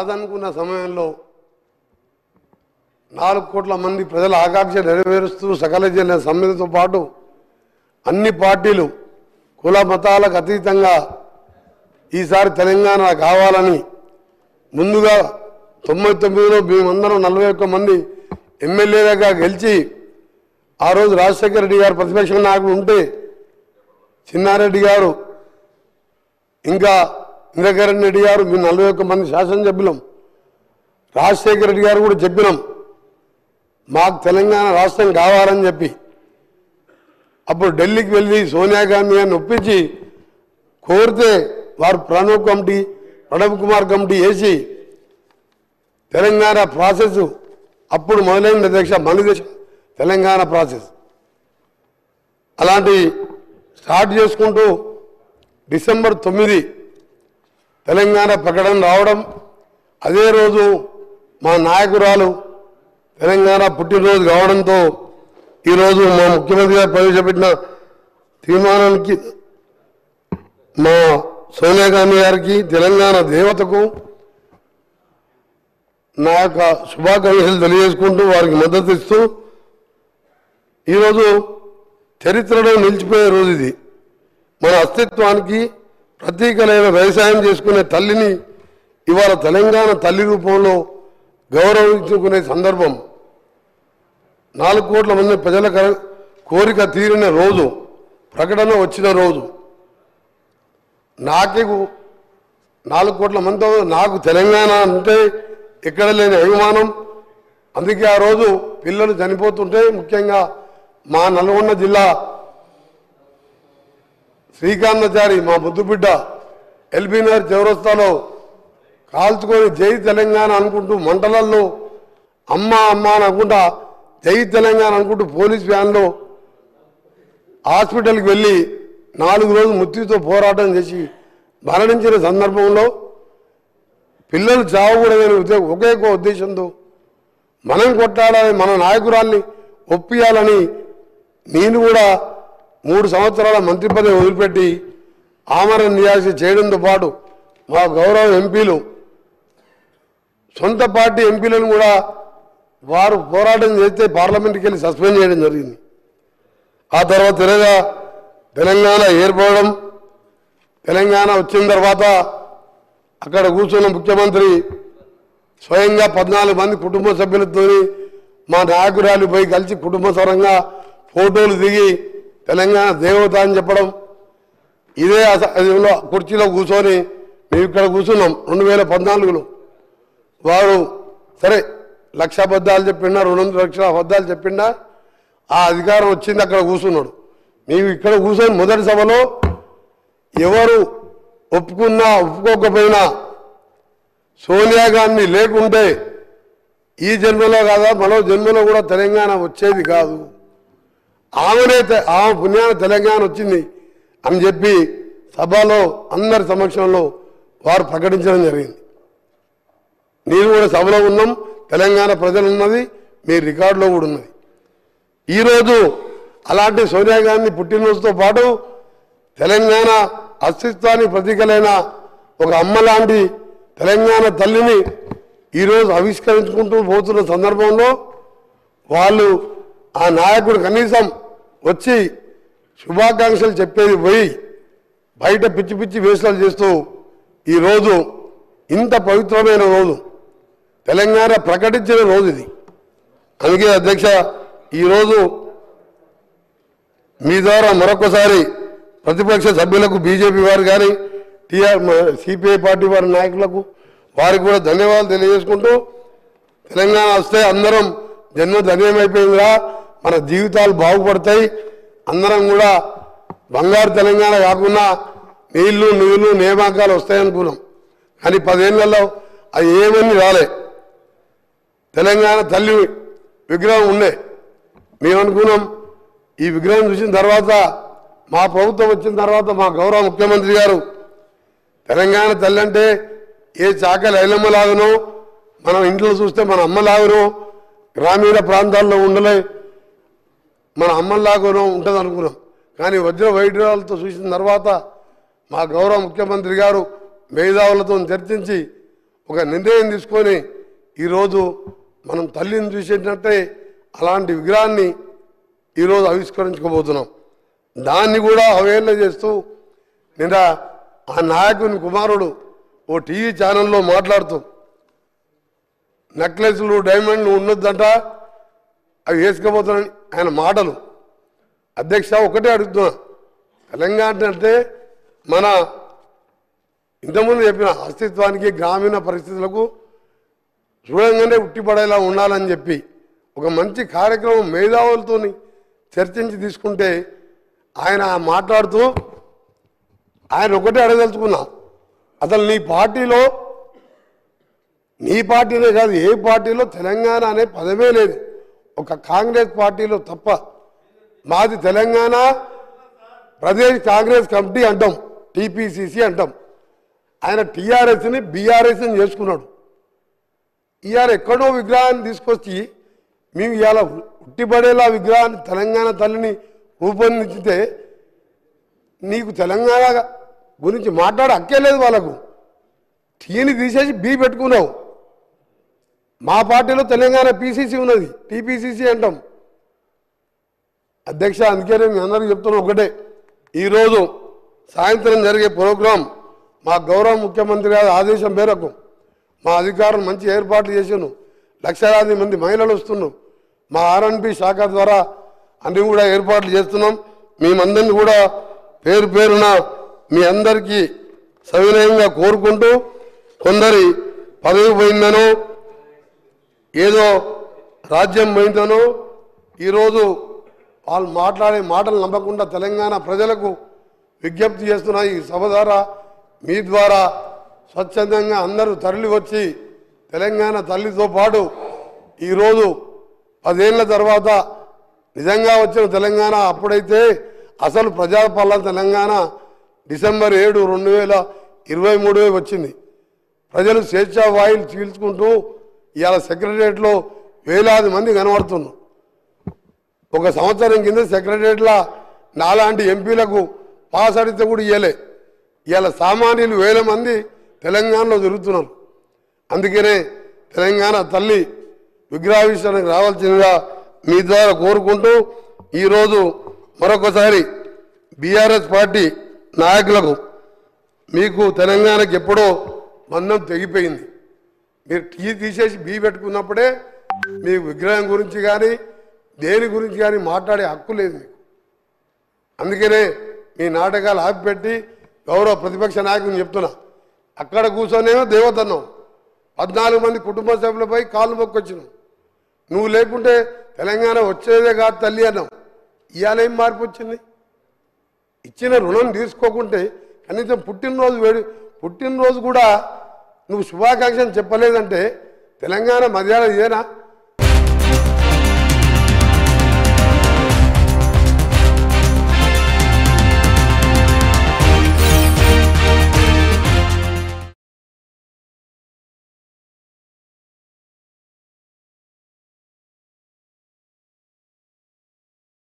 కాదనుకున్న సమయంలో నాలుగు కోట్ల మంది ప్రజల ఆకాంక్ష నెరవేరుస్తూ సకల జిల్లా సమ్మెతో పాటు అన్ని పార్టీలు కుల మతాలకు అతీతంగా ఈసారి తెలంగాణ కావాలని ముందుగా తొంభై తొమ్మిదిలో మేమందరం నలభై ఒక్క మంది ఎమ్మెల్యేలుగా గెలిచి ఆ రోజు రాజశేఖర రెడ్డి గారు ప్రతిపక్ష నాయకుడు ఉంటే చిన్నారెడ్డి గారు ఇంకా ఇంద్రకరణ్ రెడ్డి గారు మీ నలభై ఒక్క మంది శాసనసభ్యులం రాజశేఖర రెడ్డి గారు కూడా చెప్పినాం మాకు తెలంగాణ రాష్ట్రం కావాలని చెప్పి అప్పుడు ఢిల్లీకి వెళ్ళి సోనియా గాంధీ గారిని ఒప్పించి కోరితే వారు ప్రణబ్ కమిటీ ప్రణబ్ కుమార్ కమిటీ వేసి తెలంగాణ ప్రాసెస్ అప్పుడు మొదలైన అధ్యక్ష మన దేశం తెలంగాణ ప్రాసెస్ అలాంటి స్టార్ట్ చేసుకుంటూ డిసెంబర్ తొమ్మిది తెలంగాణ ప్రకటన రావడం అదే రోజు మా నాయకురాలు తెలంగాణ పుట్టినరోజు కావడంతో ఈరోజు మా ముఖ్యమంత్రి గారు ప్రవేశపెట్టిన తీర్మానానికి మా సోనియా గాంధీ గారికి తెలంగాణ దేవతకు నా యొక్క శుభాకాంక్షలు తెలియజేసుకుంటూ వారికి మద్దతు ఇస్తూ ఈరోజు చరిత్రలో నిలిచిపోయే రోజు ఇది మన అస్తిత్వానికి ప్రతీకలైన వ్యవసాయం చేసుకునే తల్లిని ఇవాళ తెలంగాణ తల్లి రూపంలో గౌరవించుకునే సందర్భం నాలుగు కోట్ల మంది ప్రజల కర- కోరిక తీరిన రోజు ప్రకటన వచ్చిన రోజు నాకే నాలుగు కోట్ల మందితో నాకు తెలంగాణ అంటే ఎక్కడ లేని అభిమానం అందుకే ఆ రోజు పిల్లలు చనిపోతుంటే ముఖ్యంగా మా నల్గొండ జిల్లా శ్రీకాంతాచారి మా ముద్దుబిడ్డ ఎల్బీనగర్ చౌరస్తాలో కాల్చుకొని జై తెలంగాణ అనుకుంటూ మంటలల్లో అమ్మ అమ్మ అని అనుకుంటా జై తెలంగాణ అనుకుంటూ పోలీస్ వ్యాన్లో హాస్పిటల్కి వెళ్ళి నాలుగు రోజులు మృత్యుతో పోరాటం చేసి మరణించిన సందర్భంలో పిల్లలు చావకూడదని ఉద్దే- ఒకే ఒక ఉద్దేశంతో మనం కొట్టాలని మన నాయకురాల్ని ఒప్పియాలని నేను కూడా మూడు సంవత్సరాల మంత్రి పదవి వదిలిపెట్టి ఆమరణ నియాసి చేయడంతో పాటు మా గౌరవ ఎంపీలు సొంత పార్టీ ఎంపీలను కూడా వారు పోరాటం చేస్తే పార్లమెంట్కి వెళ్ళి సస్పెండ్ చేయడం జరిగింది ఆ తర్వాత తిరగా తెలంగాణ ఏర్పడడం తెలంగాణ వచ్చిన తర్వాత అక్కడ కూర్చున్న ముఖ్యమంత్రి స్వయంగా పద్నాలుగు మంది కుటుంబ సభ్యులతో మా నాయకురాలు పోయి కలిసి కుటుంబ సరంగా ఫోటోలు దిగి తెలంగాణ దేవత అని చెప్పడం ఇదే అస- అదిలో కుర్చీలో కూర్చొని మేము ఇక్కడ కూర్చున్నాం రెండు వేల పద్నాలుగులో వారు సరే లక్ష అబద్ధాలు చెప్పిండా రెండు లక్షల అబద్ధాలు చెప్పిండా ఆ అధికారం వచ్చింది అక్కడ కూర్చున్నాడు మేము ఇక్కడ కూర్చొని మొదటి సభలో ఎవరు ఒప్పుకున్నా ఒప్పుకోకపోయినా సోనియా గాంధీ లేకుంటే ఈ జన్మలో కాదా మరో జన్మలో కూడా తెలంగాణ వచ్చేది కాదు ఆమెనే తె- ఆమె పుణ్యాన తెలంగాణ వచ్చింది అని చెప్పి సభలో అందరి సమక్షంలో వారు ప్రకటించడం జరిగింది నేను కూడా సభలో ఉన్నాం తెలంగాణ ప్రజలు ఉన్నది మీ రికార్డులో కూడా ఉన్నది ఈరోజు అలాంటి సోనియా గాంధీ పుట్టినరోజుతో పాటు తెలంగాణ అస్తిత్వానికి ప్రతీకలైన ఒక అమ్మ లాంటి తెలంగాణ తల్లిని ఈరోజు ఆవిష్కరించుకుంటూ పోతున్న సందర్భంలో వాళ్ళు ఆ నాయకుడు కనీసం వచ్చి శుభాకాంక్షలు చెప్పేది పోయి బయట పిచ్చి పిచ్చి వేషాలు చేస్తూ ఈరోజు ఇంత పవిత్రమైన రోజు తెలంగాణ ప్రకటించిన రోజు ఇది అందుకే అధ్యక్ష ఈరోజు మీ ద్వారా మరొకసారి ప్రతిపక్ష సభ్యులకు బీజేపీ వారు కానీ టీఆర్ సిపిఐ పార్టీ వారి నాయకులకు వారికి కూడా ధన్యవాదాలు తెలియజేసుకుంటూ తెలంగాణ వస్తే అందరం జన్మ ధన్యమైపోయిందిరా మన జీవితాలు బాగుపడతాయి అందరం కూడా బంగారు తెలంగాణ కాకుండా నీళ్లు నిధులు నియామకాలు వస్తాయనుకున్నాం కానీ పదేళ్లలో అవి ఏమన్నీ రాలే తెలంగాణ తల్లి విగ్రహం ఉండే మేము అనుకున్నాం ఈ విగ్రహం చూసిన తర్వాత మా ప్రభుత్వం వచ్చిన తర్వాత మా గౌరవ ముఖ్యమంత్రి గారు తెలంగాణ తల్లి అంటే ఏ చాకలి ఐలమ్మ లాగనో మనం ఇంట్లో చూస్తే మన అమ్మ లాగనో గ్రామీణ ప్రాంతాల్లో ఉండలే మన అమ్మలాగానో ఉంటుంది అనుకున్నాం కానీ వజ్ర వైద్యులతో చూసిన తర్వాత మా గౌరవ ముఖ్యమంత్రి గారు మేధావులతో చర్చించి ఒక నిర్ణయం తీసుకొని ఈరోజు మనం తల్లిని చూసేటట్టే అలాంటి విగ్రహాన్ని ఈరోజు ఆవిష్కరించుకోబోతున్నాం దాన్ని కూడా అవేళ చేస్తూ నిన్న ఆ నాయకుని కుమారుడు ఓ టీవీ ఛానల్లో మాట్లాడుతూ నెక్లెస్లు డైమండ్లు ఉండొద్దంట అవి వేసుకపోతున్నాను ఆయన మాటలు అధ్యక్ష ఒకటే అడుగుతున్నా తెలంగాణ అంటే మన ఇంతకుముందు చెప్పిన అస్తిత్వానికి గ్రామీణ పరిస్థితులకు చూడంగానే ఉట్టిపడేలా ఉండాలని చెప్పి ఒక మంచి కార్యక్రమం మేధావులతో చర్చించి తీసుకుంటే ఆయన మాట్లాడుతూ ఆయన ఒకటే అడగదలుచుకున్నా అసలు నీ పార్టీలో నీ పార్టీనే కాదు ఏ పార్టీలో తెలంగాణ అనే పదమే లేదు ఒక కాంగ్రెస్ పార్టీలో తప్ప మాది తెలంగాణ ప్రదేశ్ కాంగ్రెస్ కమిటీ అంటాం టీపీసీసీ అంటాం ఆయన టీఆర్ఎస్ని బీఆర్ఎస్ని చేసుకున్నాడు ఇవాళ ఎక్కడో విగ్రహాన్ని తీసుకొచ్చి మేము ఇవాళ ఉట్టిపడేలా విగ్రహాన్ని తెలంగాణ తల్లిని రూపొందించితే నీకు తెలంగాణ గురించి మాట్లాడ హక్కే లేదు వాళ్ళకు టీని తీసేసి బీ పెట్టుకున్నావు మా పార్టీలో తెలంగాణ పీసీసీ ఉన్నది టీపీసీసీ అంటాం అధ్యక్ష అందుకనే మీ అందరికీ చెప్తున్నా ఒకటే ఈరోజు సాయంత్రం జరిగే ప్రోగ్రాం మా గౌరవ ముఖ్యమంత్రి గారి ఆదేశం మేరకు మా అధికారులు మంచి ఏర్పాట్లు చేసాను లక్షలాది మంది మహిళలు వస్తున్నారు మా ఆర్ఎన్బి శాఖ ద్వారా అన్ని కూడా ఏర్పాట్లు చేస్తున్నాం మేమందరినీ కూడా పేరు పేరున మీ అందరికీ సవినయంగా కోరుకుంటూ కొందరి పదవి పోయిందనో ఏదో రాజ్యం పోయిందనో ఈరోజు వాళ్ళు మాట్లాడే మాటలు నమ్మకుండా తెలంగాణ ప్రజలకు విజ్ఞప్తి చేస్తున్న ఈ సభ ద్వారా మీ ద్వారా స్వచ్ఛందంగా అందరూ తరలి వచ్చి తెలంగాణ తల్లితో పాటు ఈరోజు పదేళ్ల తర్వాత నిజంగా వచ్చిన తెలంగాణ అప్పుడైతే అసలు ప్రజాపాలన తెలంగాణ డిసెంబర్ ఏడు రెండు వేల ఇరవై మూడు వచ్చింది ప్రజలు స్వేచ్ఛా వాయులు చీల్చుకుంటూ ఇవాళ సెక్రటరియట్లో వేలాది మంది కనబడుతున్నారు ఒక సంవత్సరం కింద సెక్రటరియట్ల నాలాంటి ఎంపీలకు పాస్ అడిగితే కూడా ఇవ్వలే ఇవాళ సామాన్యులు వేల మంది తెలంగాణలో తిరుగుతున్నారు అందుకనే తెలంగాణ తల్లి విగ్రహావిష్కరణకు రావాల్సిందిగా మీ ద్వారా కోరుకుంటూ ఈరోజు మరొకసారి బీఆర్ఎస్ పార్టీ నాయకులకు మీకు తెలంగాణకి ఎప్పుడో బంధం తెగిపోయింది మీరు టీ తీసేసి బీ పెట్టుకున్నప్పుడే మీ విగ్రహం గురించి కానీ దేని గురించి కానీ మాట్లాడే హక్కు లేదు మీకు అందుకనే మీ నాటకాలు ఆపిపెట్టి గౌరవ ప్రతిపక్ష నాయకుని చెప్తున్నా అక్కడ కూర్చొనేమో దేవతన్నాం పద్నాలుగు మంది కుటుంబ సభ్యులపై కాళ్ళు మొక్కొచ్చినాం నువ్వు లేకుంటే తెలంగాణ వచ్చేదే కాదు తల్లి అన్నావు ఇవాళ ఏం మార్పు వచ్చింది ఇచ్చిన రుణం తీసుకోకుంటే కనీసం పుట్టినరోజు వేడి పుట్టినరోజు కూడా నువ్వు శుభాకాంక్షలు చెప్పలేదంటే తెలంగాణ మర్యాద ఇదేనా